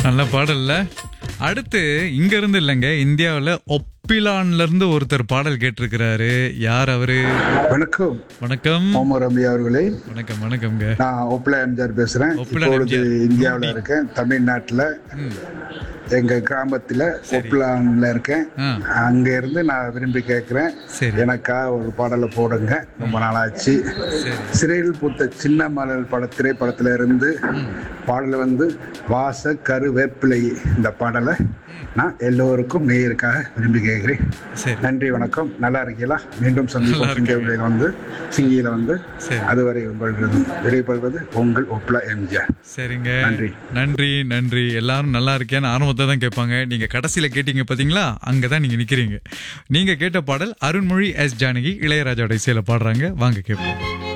நல்ல பாடல்ல அடுத்து இங்க இருந்து இல்லைங்க இந்தியாவுல ஒப்பிலான்ல இருந்து ஒருத்தர் பாடல் கேட்டிருக்கிறாரு யார் அவரு வணக்கம் வணக்கம் முகமது ரபி அவர்களே வணக்கம் வணக்கம்ங்க நான் ஒப்லா எம்ஜிஆர் பேசுறேன் ஒப்பிலா இப்பொழுது எம்ஜிஆர். இந்தியாவில் இருக்கேன் தமிழ்நாட்டில் எங்க கிராமத்துல ஒப்லான்ல இருக்கேன் ஆ. அங்க இருந்து நான் விரும்பி கேட்கிறேன் சரி. எனக்கா ஒரு பாடலை போடுங்க ரொம்ப நாளாச்சு சரி சிறையில் பூத்த சின்ன மலர் பட திரைப்படத்துல இருந்து பாடல் வந்து வாச கரு வேப்பிலை இந்த பாடலை நான் எல்லோருக்கும் நேயருக்காக விரும்பி கேட்கிறேன் சரி நன்றி வணக்கம் நல்லா இருக்கீங்களா மீண்டும் சந்திப்போம் நல்லா சிங்கப்பூரில் வந்து சிங்கியில வந்து சரி. அதுவரை உங்களது விடைபெறுவது உங்கள் ஒப்லா எம்ஜிஆர் சரிங்க நன்றி. நன்றி நன்றி எல்லாரும் நல்லா இருக்கேன்னு ஆரம்பத்தை தான் கேட்பாங்க நீங்க கடைசியில கேட்டீங்க பாத்தீங்களா அங்கதான் நீங்க நிக்கிறீங்க நீங்க கேட்ட பாடல் அருண்மொழி எஸ் ஜானகி இளையராஜாவோட இசையில பாடுறாங்க வாங்க கேட்போம்